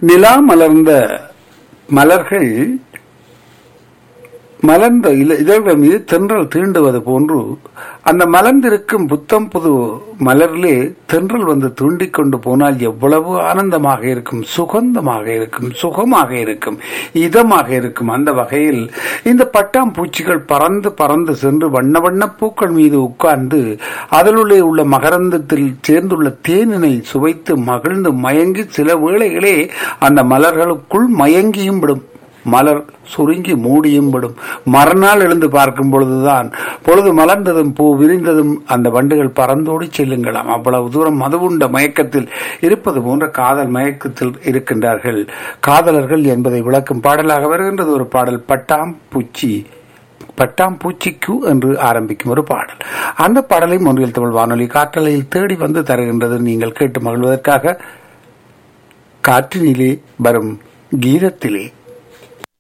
நிலா மலர்ந்த மலர்கள் மலர்ந்த இல- இதழ்கள் மீது தென்றல் தீண்டுவது போன்று அந்த மலர்ந்திருக்கும் புத்தம் புது மலரிலே தென்றல் வந்து தூண்டிக் கொண்டு போனால் எவ்வளவு ஆனந்தமாக இருக்கும் சுகந்தமாக இருக்கும் சுகமாக இருக்கும் இதமாக இருக்கும் அந்த வகையில் இந்த பட்டாம்பூச்சிகள் பறந்து பறந்து சென்று வண்ண வண்ண பூக்கள் மீது உட்கார்ந்து அதிலுள்ளே உள்ள மகரந்தத்தில் சேர்ந்துள்ள தேனினை சுவைத்து மகிழ்ந்து மயங்கி சில வேளைகளே அந்த மலர்களுக்குள் மயங்கியும் விடும் மலர் சுருங்கி மூடியும் விடும் மறுநாள் எழுந்து பார்க்கும் பொழுதுதான் பொழுது மலர்ந்ததும் பூ விரிந்ததும் அந்த வண்டுகள் பறந்தோடி செல்லுங்களாம் அவ்வளவு தூரம் மதுவுண்ட மயக்கத்தில் இருப்பது போன்ற காதல் மயக்கத்தில் இருக்கின்றார்கள் காதலர்கள் என்பதை விளக்கும் பாடலாக வருகின்றது ஒரு பாடல் பட்டாம் பூச்சி பட்டாம் பூச்சிக்கு என்று ஆரம்பிக்கும் ஒரு பாடல் அந்த பாடலை ஒன்றியல் தமிழ் வானொலி காற்றலையில் தேடி வந்து தருகின்றது நீங்கள் கேட்டு மகிழ்வதற்காக காற்றினிலே வரும் கீதத்திலே